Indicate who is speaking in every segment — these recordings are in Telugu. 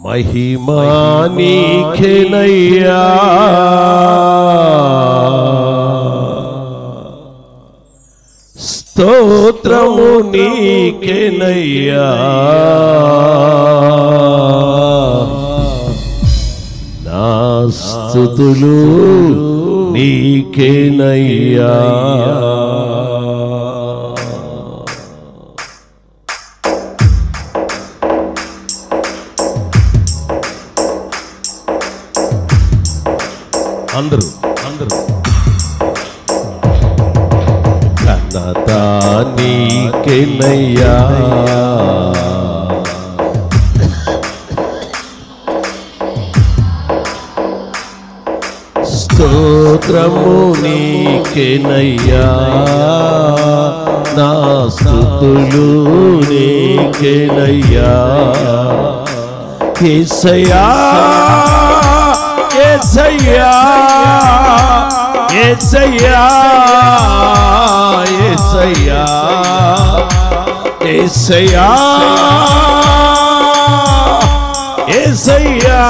Speaker 1: మహిమా నీకెనయ్యా స్తోత్రము నీకెనయ్యా నా స్థుతులు నీకేనయ్యా అందరూ అందరూ ఘనత నీకెనయ్యా స్తోత్రము నీకెనయ్యా నా స్థుతులు నీకెనయ్యా ఏసయ్యా ఏసయ్యా ఏసయ్యా ఏసయ్యా ఏసయ్యా ఏసయ్యా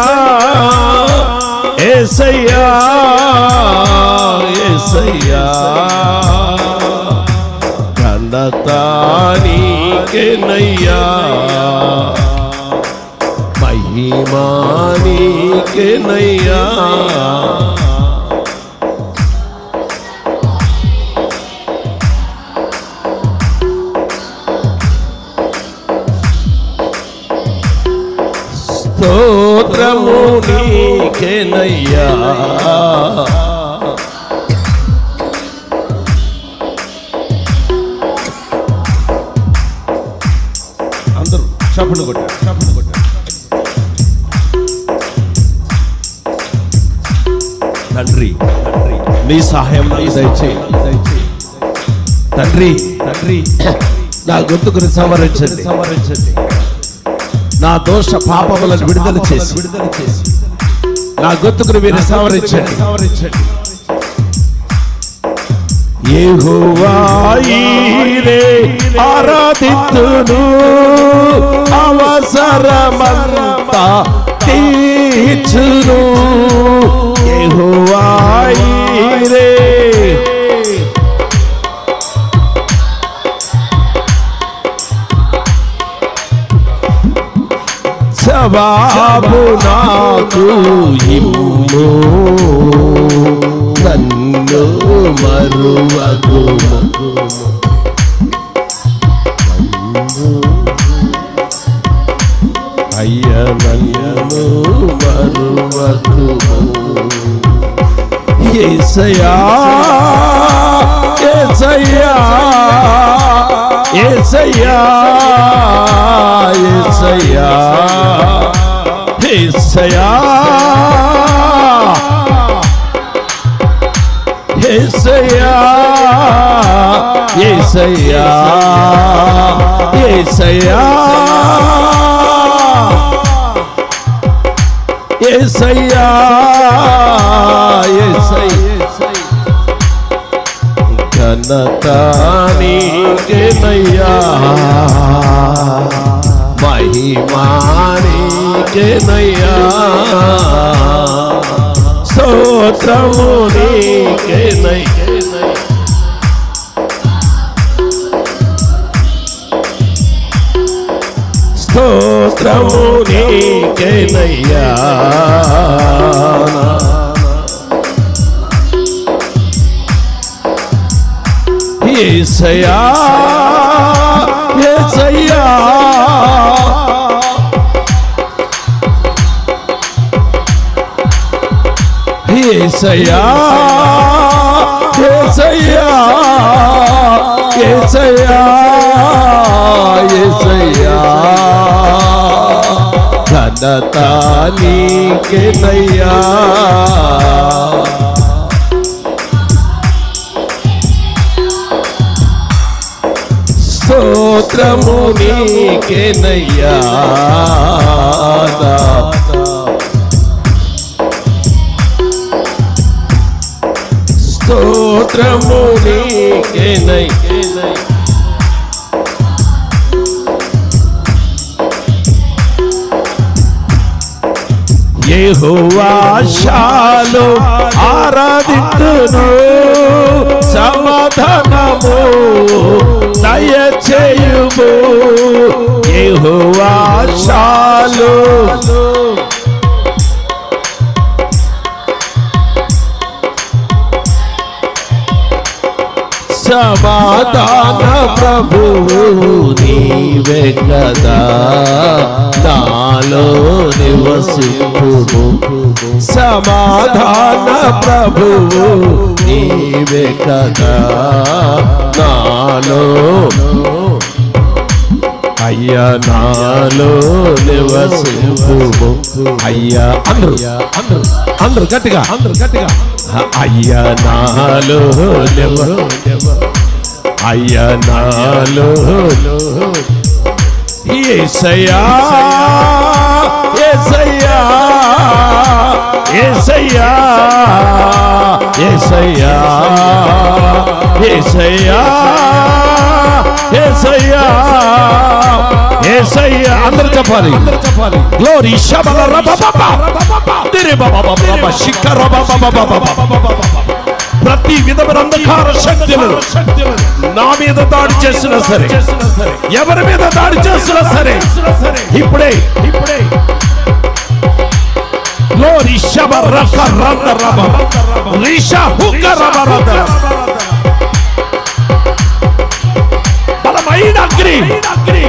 Speaker 1: ఏసయ్యా ఏసయ్యా ఘనత నీకెనయ్యా మహిమా నీకెనయ్యా స్తోత్రము నీకెనయ్యా అందరూ చప్పులు కొట్టారు చప్పులు కొట్టారు తండ్రి తండ్రి నీ సహాయం నాకు దయచేయి దయచేయి తండ్రి తండ్రి నా గొంతుకుని సంవరించండి సంవరించండి నా దోష పాపములను విడుదల చేసి విడుదల చేసి నా గొంతుకుని మీరు సవరించండి సవరించండి యెహోవాయీరే ఆరాధితును అవసరమంతా తీర్చును యెహోవాయీరే జవాబు నాకు ఇమ్ము నన్ను మరువకుము అయ్య నన్ను మరువకుము ఏసయ్యా ఏసయ్యా ఏసయ్యా ఏసయ్యా ఏసయ్యా ఏసయ్యా ఏసయ్యా ఏసయ్యా ఏసయ్యా ఏసయ్యా ఘనత నీకేనయ్యా మహిమా నీకేనయ్యా స్తోత్రము నీకేనయ్యా స్తోత్రము నీకేనయ్యా ఏసయ్యా ఏసయ్యా ఏసయ్యా ఏసయ్యా ఏసయ్యా ఏసయ్యా ఘనత నీకెనయ్యా స్తోత్రము నీకెనయ్యా స్తోత్రము నీకెనయ్యా యెహోవాశాలు ఆరాధింతును సమాధానము దయచేయుము యెహోవాశాలు సమాధాన ప్రభువు నీవే కదా నాలో నివసింపు సమాధాన ప్రభువు నీవే కదా నాలో అయ్యా నాలో నివసింపు అయ్యా అందరూ అందరూ అందరూ గట్టిగా అందరూ గట్టిగా అయ్యా నాలో నివ అయ్యా నాలో ఏసయ్యా ఏసయ్యా ఏసయ్యా ఏసయ్యా ఏసయ్యా ఏసయ్యా ఏసయ్యా అందరూ చెప్పాలి అందరూ చెప్పాలి గ్లోరీ శబల రబబబ దిరి బబబబ శిఖ రబబబబ ప్రతి విధమైన అంధకార శక్తులు నా మీద దాడి చేసినా సరే ఎవరి మీద దాడి చేసినా సరే ఇప్పుడే ఇప్పుడే లో రిషభ రక రంద రబ రిష హుక రబ రద బలమైన అగ్ని అగ్ని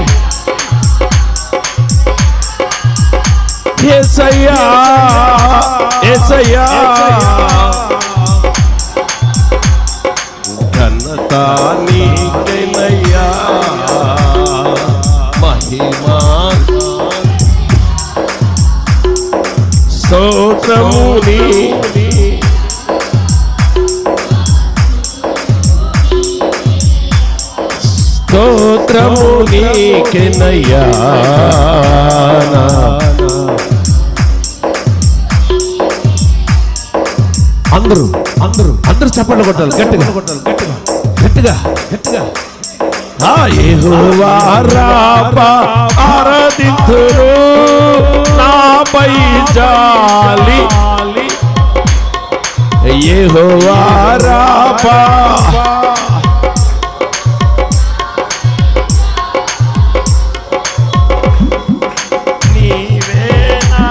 Speaker 1: ఏసయ్యా ఏసయ్యా ఘనత నీకెనయ్యా మహిమా స్తోత్రము నీ స్తోత్రము నీకెనయ్యా అందరూ అందరూ అందరూ చప్పట్లు కొట్టాలి గట్టిగా కొట్టాలి గట్టిగా గట్టిగా గట్టిగా ఆ యెహోవా రాబా ఆరాధింతురు నాపై జాలి యెహోవా రాబా నీవే నా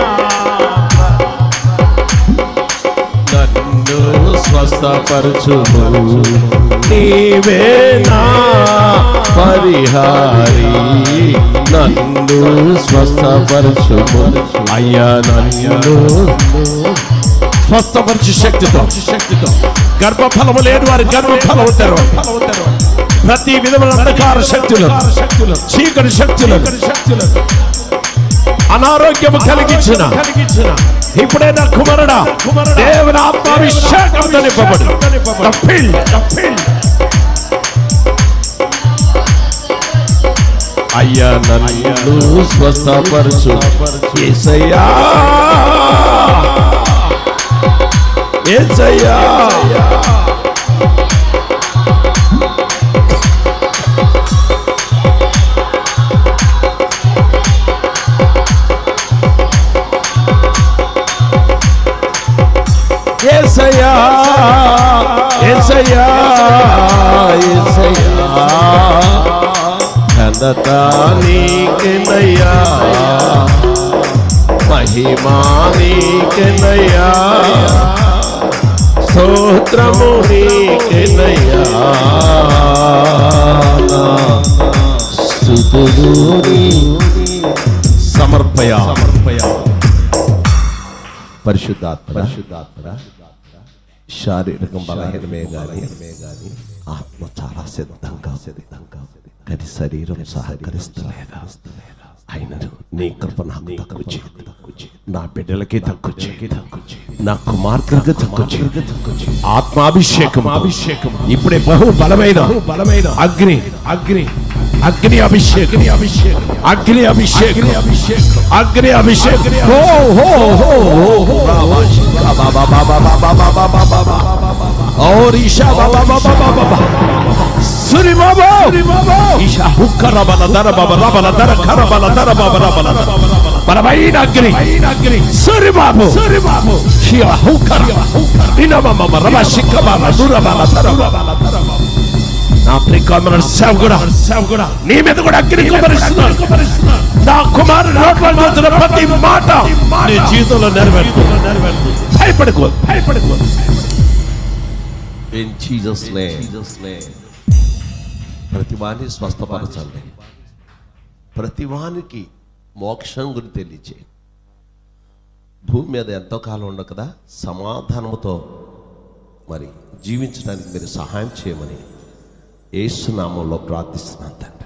Speaker 1: నన్ను స్వస్థపరచుము నీవే నా పరిహారి నన్ను స్వస్థపరచుము అయ్యా నన్ను స్వస్థపరచు శక్తితో శక్తితో గర్భఫలము లేని వారి గర్భఫలం తెరవ ప్రతి విధమైన అంధకార శక్తులు చీకటి శక్తులు అనారోగ్యము కలిగించిన ఇప్పుడే నా కుమారుడా దేవుని ఆత్మాభిషేకంతో నింపబడు The field, the field. అయ్యా నన్ను స్వస్థపరచు ఏసయ్యా ఏసయ్యా ఏసయ్యా ఏసయ్యా ఏసయ్యా ఘనత నీకెనయ్యా మహిమా నీకెనయ్యా స్తోత్రము నీకెనయ్యా స్తుతులు నీ సమర్పయ సమర్పయ పరిశుద్ధాత్మ పరిశుద్ధాత్మ శారీరకం బలహీనమే గాని ఆత్మ చాలా సిద్ధంగా సిద్ధంగా కానీ శరీరం సహకరిస్తలేదా అయినను నీ కృప నాకు తక్కువ చేయదు నా బిడ్డలకి తక్కువ చేయదు నా కుమార్తెలకు తక్కువ చేయదు ఆత్మాభిషేకం అభిషేకం ఇప్పుడే బహు బలమైన బలమైన అగ్ని అగ్ని అగ్ని అభిషేకం అభిషేకం అగ్ని అభిషేకం అభిషేకం అగ్ని అభిషేకం హో హో హో హో బాబా బాబా బాబా బాబా బాబా బాబా और ईशा बाबा बाबा बाबा बाबा सुरी बाबा ईशा हुक्का रबा दर बाबा रबा दर खर बाबा दर बाबा रबा బలమైన అగ్ని అగ్ని సూరిబాబు సూరిబాబు నా ప్రికామన సేవకుడా సేవకుడా నీ మీద కూడా అగ్ని కుమరిస్తున్నాను నా కుమారుడు నోట్లో నుంచి వచ్చిన ప్రతి మాట నీ జీవితంలో నెరవేర్చు భయపడుకో భయపడుకో in Jesus name Jesus name ప్రతి వాణ్ణి స్వస్థపరచండి ప్రతి వానికి మోక్షం గురించి తెలియచే భూమి మీద ఎంతో కాలం ఉండవు కదా సమాధానముతో మరి జీవించడానికి మీరు సహాయం చేయమని ఏసునామంలో ప్రార్థిస్తున్నాను తండ్రి